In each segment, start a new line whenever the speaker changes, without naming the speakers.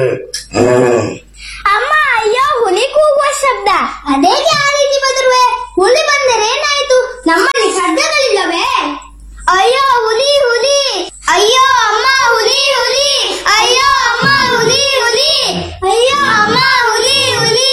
ಅಮ್ಮ ಅಯ್ಯೋ ಹುಲಿ ಕೂಗುವ ಶಬ್ದ ಅದೇಗೆ ಆ ರೀತಿ ಬದರುವೆ ಹುಲಿ ಬಂದರೆ ಏನಾಯ್ತು ನಮ್ಮಲ್ಲಿ ಶಬ್ದಗಳಿಲ್ಲವೇ ಅಯ್ಯೋ ಹುಲಿ ಹುಲಿ ಅಯ್ಯೋ ಅಮ್ಮ ಹುಲಿ ಹುಲಿ ಅಯ್ಯೋ ಅಮ್ಮ ಹುಲಿ ಹುಲಿ ಅಯ್ಯೋ ಅಮ್ಮ ಹುಲಿ ಹುಲಿ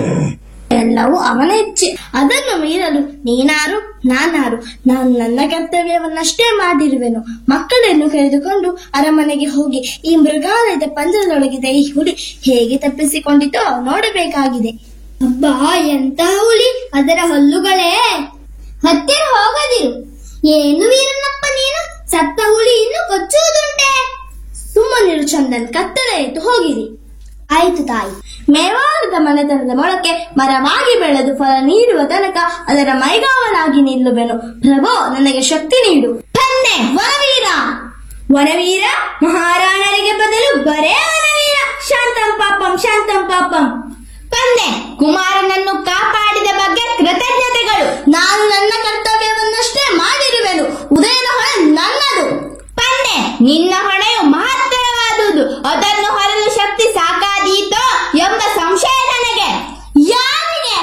ಎಲ್ಲವೂ ಅವನ ಇಚ್ಛೆ ಅದನ್ನು ಮೀರಲು ನೀನಾರು ನಾನಾರು ನಾನು ನನ್ನ ಕರ್ತವ್ಯವನ್ನಷ್ಟೇ ಮಾಡಿರುವೆನು ಮಕ್ಕಳನ್ನು ಕರೆದುಕೊಂಡು ಅರಮನೆಗೆ ಹೋಗಿ ಈ ಮೃಗಾಲಯದ ಪಂಜರದೊಳಗಿದ್ದ ಈ ಹುಲಿ ಹೇಗೆ ತಪ್ಪಿಸಿಕೊಂಡಿತೋ ನೋಡಬೇಕಾಗಿದೆ ಅಬ್ಬಾ ಎಂತ ಹುಲಿ ಅದರ ಹಲ್ಲುಗಳೇ ಹತ್ತಿರ ಹೋಗದಿರು ಏನು ವೀರನಪ್ಪ ನೀನು ಸತ್ತ ಹುಲಿ ಇನ್ನು ಕೊಚ್ಚುವುದುಂಟೆ ಸುಮ್ಮನಿರು ಚಂದನ್ ಕತ್ತಲೆ ಎದ್ದು ಹೋಗಿರಿ ಆಯ್ತು ತಾಯಿ ಮೇವಾರದ ಮನೆತನದ ಮೊಳಕೆ ಮರವಾಗಿ ಬೆಳೆದು ಫಲ ನೀಡುವ ತನಕ ಅದರ ಮೈಗಾವಲಾಗಿ ನಿಲ್ಲುವೆನು ಪ್ರಭೋ ನನಗೆ ಶಕ್ತಿ ನೀಡು ತಂದೆ ವನವೀರ ವನವೀರ ಮಹಾರಾಣರಿಗೆ ಬದಲು ಬರೇ ವನವೀರ ಶಾಂತಂ ಪಾಪಂ ಶಾಂತಂ ಪಾಪಂ ತಂದೆ ಕುಮಾರನನ್ನು ಕಾಪಾಡಿದ ಬಗ್ಗೆ ಕೃತಜ್ಞತೆಗಳು ನಾನು ನನ್ನ ಕರ್ತವ್ಯವನ್ನಷ್ಟೇ ಮಾಡಿರುವೆನು ಉದಯನ ಹೊಳೆ ನನ್ನದು ತಂದೆ ನಿನ್ನ ಹೊಣೆಯು ಮಹತ್ತರವಾದುದು ಅದನ್ನು ಹೊರಲು ಶಕ್ತಿ ಸಾಕಾದೀತೋ ಎಂಬ ಸಂಶಯ ನನಗೆ ಯಾರಿಗೆ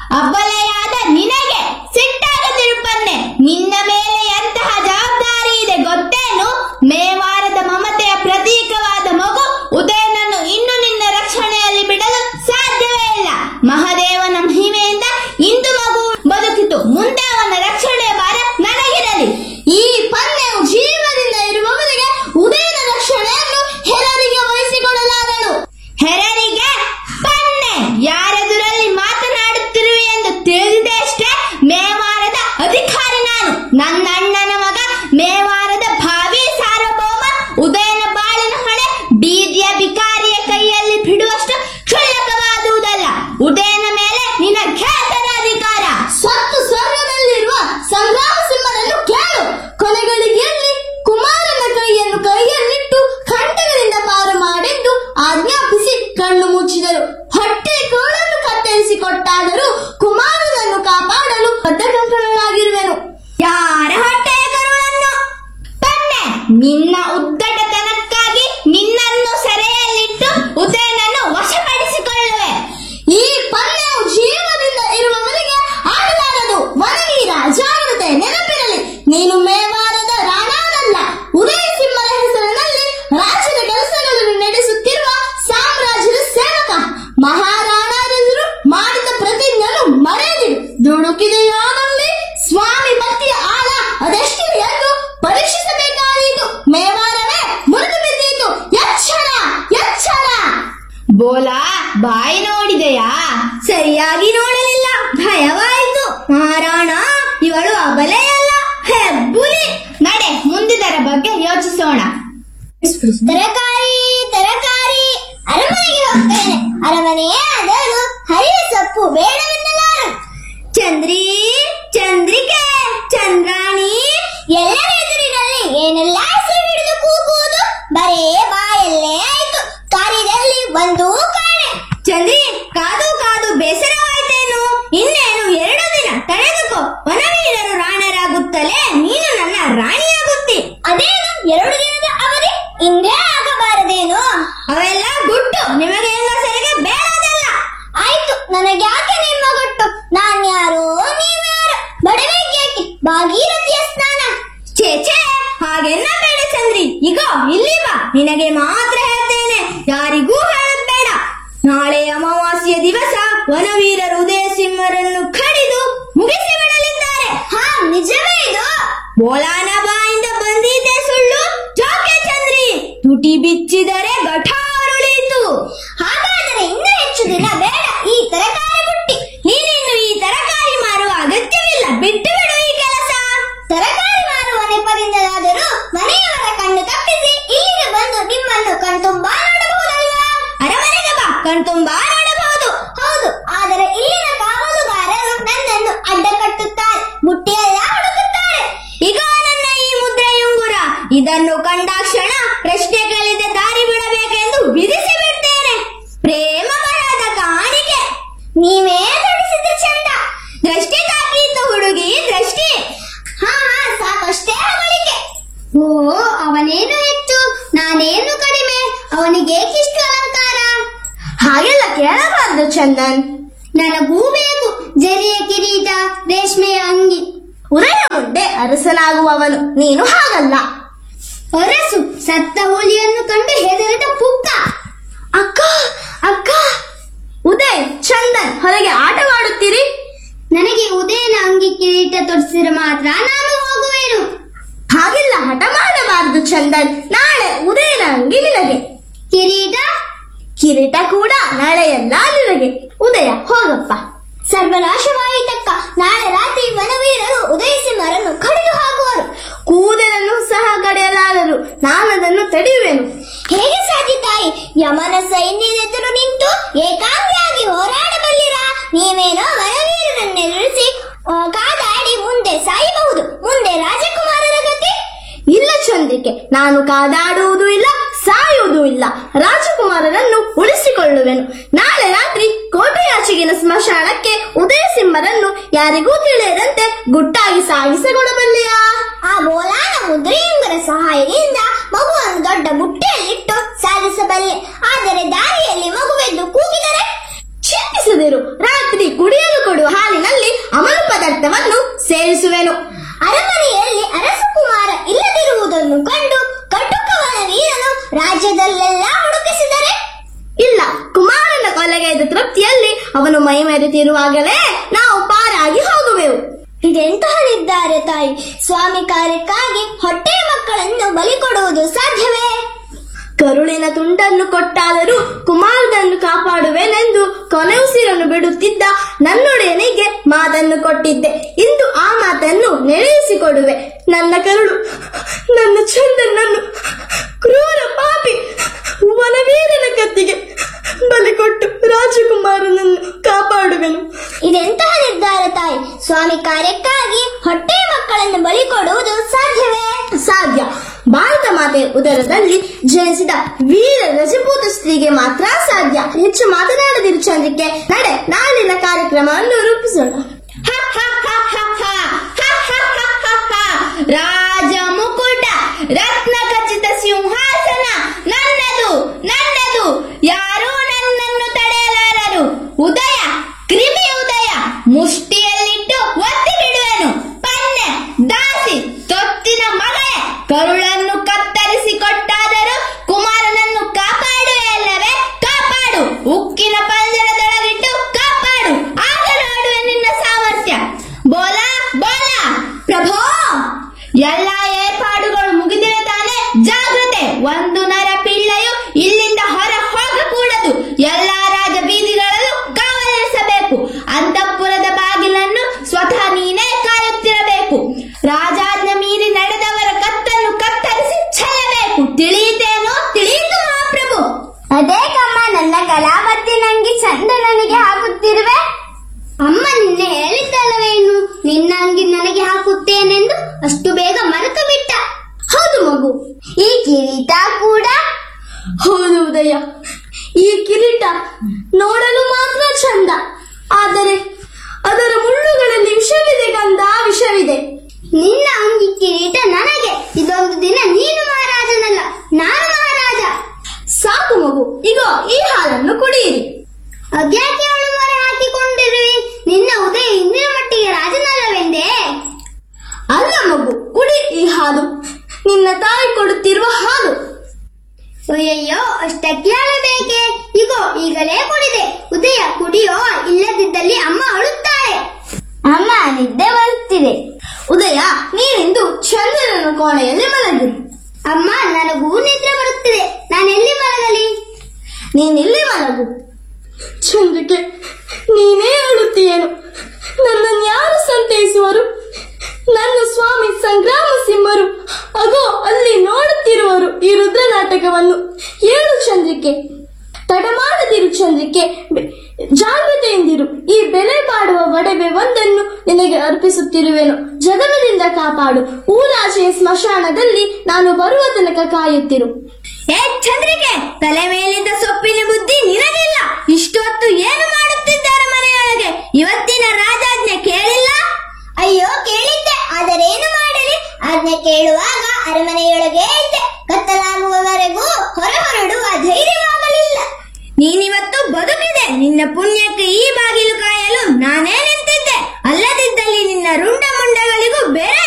ಅಬಲೆಯಾದ ನಿನಗೆ ಸಿಟ್ಟಾಗದಿರುಪನ್ನೆ ನಿನ್ನ ಮೇಲೆ ಎಂತಹ ಜವಾಬ್ದಾರಿ ಇದೆ ಗೊತ್ತೇನು ಮೇವಾರದ ಮಮತೆಯ ಪ್ರತೀಕವಾದ ಮಗು ಉದಯನನ್ನು ಇನ್ನು ನಿನ್ನ ರಕ್ಷಣೆಯಲ್ಲಿ ಬಿಡಲು ಸಾಧ್ಯವೇ ಇಲ್ಲ ಮಹಾದೇವನ ಮಹಿಮೆಯಿಂದ ಇಂದು ಮಗು ಬದುಕಿತು ಮುಂದೆ ಅವನ ರಕ್ಷಣೆ ಭಾರ ನನಗಿರಲಿ ಈ ಪನ್ನೆವು ಜೀವದಿಂದ ಇರುವವರಿಗೆ ಉದಯನ ರಕ್ಷಣೆಯನ್ನು ಹೆರರಿಗೆ ವಹಿಸಿಕೊಳ್ಳಲಾರನು ಹೆರರಿಗೆ ಪನ್ನೆ ಯಾರೆದುರಲ್ಲಿ ಮಾತನಾಡುತ್ತಿರುವೆ ಎಂದು ತಿಳಿದಿದೆ ಅಷ್ಟೇ ಮೇವಾರದ ಅಧಿಕಾರಿ ನಾನು ನನ್ನ ಅಣ್ಣನ ಮಗ ಮೇವಾರದ ಭಾವಿ ಸಾರ್ವಭೌಮ ಉದಯನ ಬಾಳಿನ ಹೊಳೆ ಬೀದಿಯ ಬಿಕಾರಿಯ ಕೈಯಲ್ಲಿ ಬಿಡುವಷ್ಟು ಕ್ಷುಲ್ಲಕವಾದುದಲ್ಲ ಉದಯನ ಮೇಲೆ ನಿನ್ನ ಖ್ಯಾತನ ಅಧಿಕಾರ ಸತ್ತು ಸ್ವರ್ಗದಲ್ಲಿರುವ ಸಂಗ್ರಾಮ ಸಿಂಹನನ್ನು ಕೇಳು ಕೊನೆಗಳಿಗೆಯಲ್ಲಿ ಕುಮಾರನ ಕೈಯನ್ನು ಕೈಯಲ್ಲಿಟ್ಟು ಖಂಡಗಳಿಂದ ಪಾರು ಮಾಡಿದ್ದು ಆಜ್ಞಾಪಿಸಿ ಕಣ್ಣು ಮುಚ್ಚಿದರು ಹೊಟ್ಟೆ ಕೋಳನ್ನು ಕತ್ತರಿಸಿಕೊಟ್ಟಾದರೂ ಕುಮಾರನನ್ನು ಕಾಪಾಡಲು ಬದ್ಧಕಂಕಣರಾಗಿರುವೆನು ಯಾರ ಹೊಟ್ಟೆಯ ಕರುಳನ್ನು ಪನ್ನೆ ನಿನ್ನ ಉದ್ದಟತನಕ್ಕಾಗಿ ನಿನ್ನನ್ನು ಸೆರೆಯಲ್ಲಿಟ್ಟು ಉದಯನನ್ನು ವಶಪಡಿಸಿಕೊಳ್ಳುವೆ ಈ ಪನ್ನೆಯು ಜೀವದಿಂದ ಇರುವವರಿಗೆ ಆಡಲಾರದು ವನವೀರ ಜಾಗ್ರತೆ ನೆನಪಿರಲಿ ನೀನು ಮೇವಾರದ ರಾಣಾನಲ್ಲ ಉದಯ ಸಿಂಹನ ಹೆಸರಿನಲ್ಲಿ ರಾಜ್ಯದ ಕೆಲಸಗಳನ್ನು ನಡೆಸುತ್ತಿರುವ ಸಾಮ್ರಾಜ್ಯದ ಸೇವಕ ಮಹಾರಾಣಾರೆಂದರು ಮಾಡಿದ ಪ್ರತಿಜ್ಞೆಯನ್ನು ಮರೆಯದಿರು ದುಡುಕಿದೆಯಾದಲ್ಲಿ ಸ್ವಾಮಿ ಭಕ್ತಿಯ ಆಳ ಅದೆಷ್ಟಿದೆ ಎಂದು ಪರೀಕ್ಷಿಸಬೇಕಾದೀತು ಮೇವಾರವೇ ಮುರಿದು ಬಿದ್ದೀತು ಎಚ್ಚರ ಎಚ್ಚರ ಬೋಲಾ ಬಾಯಿ ನೋಡಿದೆಯಾ ಸರಿಯಾಗಿ ನೋಡಲಿಲ್ಲ ಭಯವಾಯಿತು ಮಹಾರಾಣ ಇವಳು ಅಬಲೆಯಲ್ಲ ಹೆಬ್ಬುಲಿ ನಡೆ ಮುಂದಿದರ ಬಗ್ಗೆ ಯೋಚಿಸೋಣ ತರಕಾರಿ ತರಕಾರಿ ಅರಮನೆಗೆ ಹೋಗ್ತೇನೆ ಅರಮನೆಯೇ ಆದರೂ ಹರಿದ ಸೊಪ್ಪು ಬೇಡವೆನ್ನಲಾರು ಚಂದ್ರಿ ಚಂದ್ರಿಕೆ ಚಂದ್ರಾಣಿ ಎಲ್ಲರ ಎದುರಿನಲ್ಲಿ ಏನೆಲ್ಲ ಹೆಸರು ಹಿಡಿದು ಕೂಗುವುದು ಬರೇ ಬಾಯಲ್ಲೇ ಆಯ್ತು ಕಾರ್ಯದಲ್ಲಿ ಬಂದೂ ಕಾಣೆ ಚಂದ್ರಿ ಕಾದು ಕಾದು ಬೇಸರವಾಯ್ತೇನು ಇನ್ನೇನು ಎರಡು ದಿನ ತಡೆದುಕೋ ವನವೀರರು ರಾಣರಾಗುತ್ತಲೇ ನೀನು ನನ್ನ ರಾಣಿಯಾಗುತ್ತಿ ಅದೇನು ಎರಡು ದಿನದ ಅವಧಿ ಇಂದೇ ಆಗಬಾರದೇನು ಅವೆಲ್ಲ ಗುಟ್ಟು ನಿಮಗೆ ಹೆಂಗಸರಿಗೆ ಬೇಡದಲ್ಲ ಆಯ್ತು ನನಗೆ ಯಾಕೆ ನಿಮ್ಮ ಗುಟ್ಟು ನಾನ್ಯಾರು ನೀವ್ಯಾರು ಬಡವೇಗ್ಯಾಕೆ ಭಾಗೀರಥಿಯ ಸ್ನಾನ ಛೇ ಛೇ ಹಾಗೆನ್ನ ಬೇಡ ಚಂದ್ರಿ ಈಗ ಇಲ್ಲಿ ಬಾ ನಿನಗೆ ಮಾತ್ರ ಹೇಳ್ತೇನೆ ಯಾರಿಗೂ ಹೇಳಬೇಡ ನಾಳೆ ಅಮಾವಾಸ್ಯ ದಿವಸ ವನವೀರರು ಉದಯ ಸಿಂಹರನ್ನು ಕಡಿದು ಮುಗಿಸಿ ಬಿಡಲಿದ್ದಾರೆ ಹಾ ನಿಜವೇ ಇದು ಬೋಲಾನ ಬಾಯಿಂದ ಬಂದಿದ್ದೆ ಸುಳ್ಳು ಜೋಕೆ ಚಂದ್ರಿ ತುಟಿ ಬಿಚ್ಚಿದರೆ ಘಟಾರುಳೀತು ಹಾಗಾದರೆ ಇನ್ನೂ ಹೆಚ್ಚು ದಿನ ಬೇಡ ಈ ತರಕಾರಿ ಬುಟ್ಟಿ ನೀನಿನ್ನು ಈ ತರಕಾರಿ ಮಾರುವ ಅಗತ್ಯವಿಲ್ಲ ಬಿಟ್ಟು ಬಿಡು ಈ ಕೆಲಸ ತರಕಾರಿ ಮಾರುವ ನೆಪದಿಂದಲಾದರೂ ಮನೆಯವರ ಕಣ್ಣು ತಪ್ಪಿಸಿ ಇಲ್ಲಿಗೆ ಬಂದು ನಿಮ್ಮನ್ನು ಕಣ್ತುಂಬಾ ನೋಡಬಹುದಲ್ವಾ ಅರಮನೆಗೆ ಬಾ ಕಣ್ತುಂಬಾ ನೋಡಬಹುದು ಹೌದು ಆದರೆ ಇಲ್ಲಿನ ಕಾವಲುಗಾರರು ನನ್ನನ್ನು ಅಡ್ಡ ಕಟ್ಟುತ್ತಾರೆ ಬುಟ್ಟಿಯೆಲ್ಲ ಹುಡುಕುತ್ತಾರೆ ಈಗ ನನ್ನ ಈ ಮುದ್ರೆಯುಂಗುರ ಇದನ್ನು ಕಂಡಾಕ್ಷಣ ಪ್ರಶ್ನೆಗಳಿಂದ ದಾರಿ ಬಿಡಬೇಕೆಂದು ವಿಧಿಸಿ ಬಿಡ್ತೇನೆ ಪ್ರೇಮ ಬರದ ಕಾಣಿಕೆ ನೀವೇ ದುಡಿಸಿದ್ದು ಚಂದ ದೃಷ್ಟಿ ತಾಕೀತು ಹುಡುಗಿ ದೃಷ್ಟಿ ಹಾ ಹಾ ಸಾಕಷ್ಟೇ ಅವಳಿಗೆ ಓ ಅವನೇನು ಹೆಚ್ಚು ನಾನೇನು ಕಡಿಮೆ ಅವನಿಗೆ ಏಕಿಷ್ಟು ಅಲಂಕಾರ ಕೇಳಬಾರ್ದು ಚಂದನ್ ನನಗೂ ಬೇಕು ಜರಿಯ ಕಿರೀಟ ರೇಷ್ಮೆಯ ಅಂಗಿ ಉದಯ ಮುಂದೆ ಅರಸನಾಗುವವನು ನೀನು ಹಾಗಲ್ಲ ಅರಸು ಸತ್ತ ಹುಲಿಯನ್ನು ಕಂಡು ಹೆದರಿದ ಪುಕ್ಕ ಅಕ್ಕ ಅಕ್ಕ ಉದಯ್ ಚಂದನ್ ಹೊರಗೆ ಆಟವಾಡುತ್ತೀರಿ ನನಗೆ ಉದಯನ ಅಂಗಿ ಕಿರೀಟ ತೊಡಿಸಿದ್ರೆ ಮಾತ್ರ ನಾನು ಹೋಗುವೆನು ಹಾಗೆಲ್ಲ ಹಠ ಮಾಡಬಾರದು ಚಂದನ್ ನಾಳೆ ಉದಯನ ಅಂಗಿ ನಿನಗೆ ಕಿರೀಟ ಕಿರೀಟ ಕೂಡ ನಾಳೆ ಎಲ್ಲ ನಿನಗೆ ಉದಯ ಹೋಗಪ್ಪ ಸರ್ವನಾಶವಾಯಿತಕ್ಕ ನಾಳೆ ರಾತ್ರಿ ವನವೀರರು ಉದಯಸಿಂಹರನ್ನು ಕಡಿದು ಹಾಕುವರು ಕೂದಲನ್ನು ಸಹ ಕಡಿಯಲಾರರು ನಾನದನ್ನು ತಡೆಯುವೆನು ಹೇಗೆ ಸಾಧ್ಯ ತಾಯಿ ಯಮನ ಸೈನ್ಯದೆದುರು ನಿಂತು ಏಕಾಂಗಿಯಾಗಿ ಹೋರಾಡಬಲ್ಲಿರಾ ನೀವೇನೋ ವನವೀರರನ್ನೆದುರಿಸಿ ಆ, ಕಾದಾಡಿ ಮುಂದೆ ಸಾಯಬಹುದು ಮುಂದೆ ರಾಜಕುಮಾರರ ಗತಿ ಇಲ್ಲ ಚಂದ್ರಿಕೆ ನಾನು ಕಾದಾಡುವುದೂ ಇಲ್ಲ ಸಾಯುವುದೂ ಇಲ್ಲ ರಾಜಕುಮಾರರನ್ನು ಉಳಿಸಿಕೊಳ್ಳುವೆನು ನಾಳೆ ರಾತ್ರಿ ಕೋಟೆಯಾಚೆಗಿನ ಸ್ಮಶಾನಕ್ಕೆ ಉದಯ ಸಿಂಹರನ್ನು ಯಾರಿಗೂ ತಿಳಿಯದಂತೆ ಗುಟ್ಟಾಗಿ ಸಾಗಿಸಗೊಡಬಲ್ಲೆಯಾ ಆ ಬೋಲಾನ ಮುದ್ರೆಯುಂಗರ ಸಹಾಯದಿಂದ ಮಗುವನ್ನು ದೊಡ್ಡ ಬುಟ್ಟೆಯಲ್ಲಿಟ್ಟು ಸಾಗಿಸಬಲ್ಲೆ ಆದರೆ ದಾರಿಯಲ್ಲಿ ಮಗುವೆದ್ದು ಕೂಗಿದರೆ ಚಿಂತಿಸದಿರು ರಾತ್ರಿ ಕುಡಿಯಲು ಕೊಡುವ ಹಾಲಿನಲ್ಲಿ ಅಮಲು ಪದಾರ್ಥವನ್ನು ಸೇರಿಸುವೆನು ಅರಮನೆಯಲ್ಲಿ ಅರಸಕುಮಾರ ಇಲ್ಲದಿರುವುದನ್ನು ಕಂಡು ಕಟುಕವನ ವೀರನು ರಾಜ್ಯದಲ್ಲೆಲ್ಲ ಹುಡುಕಿಸಿದರೆ ಇಲ್ಲ ಕುಮಾರನ ಕೊಲೆಗೈದ ತೃಪ್ತಿಯಲ್ಲಿ ಅವನು ಮೈ ಮೆರೆತಿರುವಾಗಲೇ ನಾವು ಪಾರಾಗಿ ಹೋಗುವೆವು ಇದೆಂತಹ ನಿರ್ಧಾರ ತಾಯಿ ಸ್ವಾಮಿ ಕಾರ್ಯಕ್ಕಾಗಿ ಹೊಟ್ಟೆಯ ಮಕ್ಕಳನ್ನು ಬಲಿ ಕೊಡುವುದು ಸಾಧ್ಯವೇ ಕರುಳಿನ ತುಂಡನ್ನು ಕೊಟ್ಟಾದರೂ ಕುಮಾರನನ್ನು ಕಾಪಾಡುವೆನೆಂದು ಕೊನೆ ಉಸಿರನ್ನು ಬಿಡುತ್ತಿದ್ದ ನನ್ನೊಡೆಯನಿಗೆ ಮಾತನ್ನು ಕೊಟ್ಟಿದ್ದೆ ಇಂದು ಆ ಮಾತನ್ನು ನೆರವೇರಿಸಿಕೊಡುವೆ ನನ್ನ ಕರುಳು ನನ್ನ ಚಂದನನ್ನು ಕ್ರೂರ ಪಾಪಿ ವನವೀರನ ಕತ್ತಿಗೆ ಬಲಿ ಕೊಟ್ಟು ರಾಜಕುಮಾರನನ್ನು ಕಾಪಾಡುವೆನು ಇದೆಂತಹ ನಿರ್ಧಾರ ತಾಯಿ ಸ್ವಾಮಿ ಕಾರ್ಯಕ್ಕಾಗಿ ಹೊಟ್ಟೆಯ ಮಕ್ಕಳನ್ನು ಬಲಿ ಕೊಡುವುದು ಸಾಧ್ಯವೇ ಸಾಧ್ಯ ಭಾರತ ಮಾತೆಯ ಉದರದಲ್ಲಿ ಜನಿಸಿದ ವೀರ ರಜಪೂತ ಸ್ತ್ರೀಗೆ ಮಾತ್ರ ಸಾಧ್ಯ ಹೆಚ್ಚು ಮಾತನಾಡದಿರು ಚಂದ್ರಿಕೆ ನಡೆ ನಾಳಿನ ಕಾರ್ಯಕ್ರಮವನ್ನು ರೂಪಿಸೋಣ ರಾಜ ಮುಕುಟ ರತ್ನ ಖಚಿತ ಸಿಂಹಾಸನ ನನ್ನದು ನನ್ನದು ಯಾರೂ ನನ್ನನ್ನು ತಡೆಯಲಾರರು ಉದಯ ಕ್ರಿಮಿ ಉದಯ ಮುಷ್ಟಿಯಲ್ಲಿಟ್ಟು ಒತ್ತಿ ಬಿಡುವೆನು ಪನ್ನೆ ದಾಸಿ ತೊತ್ತಿನ ಮಗಳೇ ಕರುಳನ್ನು ಕತ್ತರಿಸಿ ಕೊಟ್ಟಾದರೂ ಕುಮಾರನನ್ನು ಕಾಪಾಡುವೆ ಅಲ್ಲವೇ ಕಾಪಾಡು ಉಕ್ಕಿನ ಪಂಜರದೊಳಗಿಟ್ಟು ಕಾಪಾಡು ಆಗ ನೋಡುವೆ ನಿನ್ನ ಸಾಮರ್ಥ್ಯ ಬೋಲ ಬೋಲ ಪ್ರಭೋ ಎಲ್ಲ ಏರ್ಪಾಡುಗಳು ಮುಗಿದಿವೆ ತಾನೆ ಜಾಗ್ರತೆ ಒಂದು ನರ ಪಿಳ್ಳೆಯು ಇಲ್ಲಿಂದ ಹೊರ ಹೋಗಕೂಡದು ಎಲ್ಲ ರಾಜ ಬೀದಿಗಳಲ್ಲೂ ಕಾವಲಿರಿಸಬೇಕು ಅಂತಃಪುರದ ಬಾಗಿಲನ್ನು ಸ್ವತಃ ನೀನೇ ಕಾಯುತ್ತಿರಬೇಕು ರಾಜಾಜ್ಞೆ ಮೀರಿ ನಡೆದವರ ಕತ್ತನ್ನು ಕತ್ತರಿಸಿ ಚೆಲ್ಲಬೇಕು ತಿಳಿಯಿತೇನೋ ತಿಳಿಯಿತು ಮಹಾಪ್ರಭು ಅದೇ ಕಮ್ಮ ನನ್ನ ಕಲಾಮತಿ ನಂಗೆ ಚಂದನನಿಗೆ ಹಾಕುತ್ತಿರುವೆ ಅಮ್ಮ ನಿನ್ನೆ ಹೇಳಿದ್ದಲ್ಲವೇನು ನಿನ್ನ ಅಂಗಿ ನನಗೆ ಹಾಕುತ್ತೇನೆಂದು ಅಷ್ಟು ಬೇಗ ಮರೆತು ಬಿಟ್ಟ ಹೌದು ಮಗು ಈ ಕಿರೀಟ ಕೂಡ ಹೌದು ಉದಯ ಈ ಕಿರೀಟ ನೋಡಲು ಮಾತ್ರ ಚಂದ ಆದರೆ ಅದರ ಮುಳ್ಳುಗಳಲ್ಲಿ ವಿಷವಿದೆ ಗಂಧ ವಿಷವಿದೆ ನಿನ್ನ ಅಂಗಿ ಕಿರೀಟ ನನಗೆ ಇದೊಂದು ದಿನ ನೀನು ಮಹಾರಾಜನಲ್ಲ ನಾನು ಮಹಾರಾಜ ಸಾಕು ಮಗು ಈಗ ಈ ಹಾಲನ್ನು ಕುಡಿಯಿರಿ ಅದ್ಯಾಕೆ ಅವಳು ಮೊರೆ ಹಾಕಿಕೊಂಡಿರುವಿ ನಿನ್ನ ಉದಯ ಇಂದಿನ ಮಟ್ಟಿಗೆ ರಾಜನಲ್ಲವೆಂದೇ ಅಲ್ಲ ಮಗು ಕುಡಿ ಈ ಹಾಲು ನಿನ್ನ ತಾಯಿ ಕೊಡುತ್ತಿರುವ ಹಾಲು ಅಯ್ಯಯ್ಯೋ ಅಷ್ಟಕ್ಕೆ ಅಳಬೇಕೆ ಇಗೋ ಈಗಲೇ ಕುಡಿದೆ ಉದಯ ಕುಡಿಯೋ ಇಲ್ಲದಿದ್ದಲ್ಲಿ ಅಮ್ಮ ಅಳುತ್ತಾಳೆ ಅಮ್ಮ ನಿದ್ದೆ ಬರುತ್ತಿದೆ ಉದಯ ನೀನಿಂದು ಚಂದ್ರನ ಕೋಣೆಯಲ್ಲಿ ಮಲಗಿರು ಅಮ್ಮ ನನಗೂ ನಿದ್ರೆ ಬರುತ್ತಿದೆ ನಾನೆಲ್ಲಿ ಮಲಗಲಿ ನೀನಿಲ್ಲಿ ಮಲಗು ಚಂದ್ರಿಕೆ ನೀನೇ ಅಳುತ್ತೀಯೇನು ನನ್ನನ್ನು ಯಾರು ಸಂತೈಸುವರು ನನ್ನ ಸ್ವಾಮಿ ಸಂಗ್ರಾಮ ಸಿಂಹರು ಅಗೋ ಅಲ್ಲಿ ನೋಡುತ್ತಿರುವರು ಈ ರುದ್ರ ನಾಟಕವನ್ನು ಏಳು ಚಂದ್ರಿಕೆ ತಡ ಮಾಡದಿರು ಚಂದ್ರಿಕೆ ಬೆ- ಜಾಗ್ರತೆಯಿಂದಿರು ಈ ಬೆಲೆ ಬಾಡುವ ಒಡವೆ ಒಂದನ್ನು ನಿನಗೆ ಅರ್ಪಿಸುತ್ತಿರುವೆನು ಜಗದದಿಂದ ಕಾಪಾಡು ಊರಾಚೆಯ ಸ್ಮಶಾನದಲ್ಲಿ ನಾನು ಬರುವ ತನಕ ಕಾಯುತ್ತಿರು ಏ ಚಂದ್ರಿಕೆ ತಲೆ ಮೇಲಿದ್ದ ಸೊಪ್ಪಿನ ಬುದ್ಧಿ ನಿನಗಿಲ್ಲ ಇಷ್ಟೊತ್ತು ಏನು ಮಾಡುತ್ತಿದ್ದಾರೆ ಮನೆಯೊಳಗೆ ಇವತ್ತಿನ ರಾಜಾಜ್ಞೆ ಕೇಳಿಲ್ಲ ಅಯ್ಯೋ ಕೇಳಿದ್ದೆ ಆದರೇನು ಮಾಡಲಿ ಆಜ್ಞೆ ಕೇಳುವಾಗ ಅರಮನೆಯೊಳಗೆ ಇದ್ದೆ ಕತ್ತಲಾಗುವವರೆಗೂ ಹೊರ ಹೊರಡುವ ಧೈರ್ಯವಾಗಲಿಲ್ಲ ನೀನಿವತ್ತು ಬದುಕಿದೆ ನಿನ್ನ ಪುಣ್ಯಕ್ಕೆ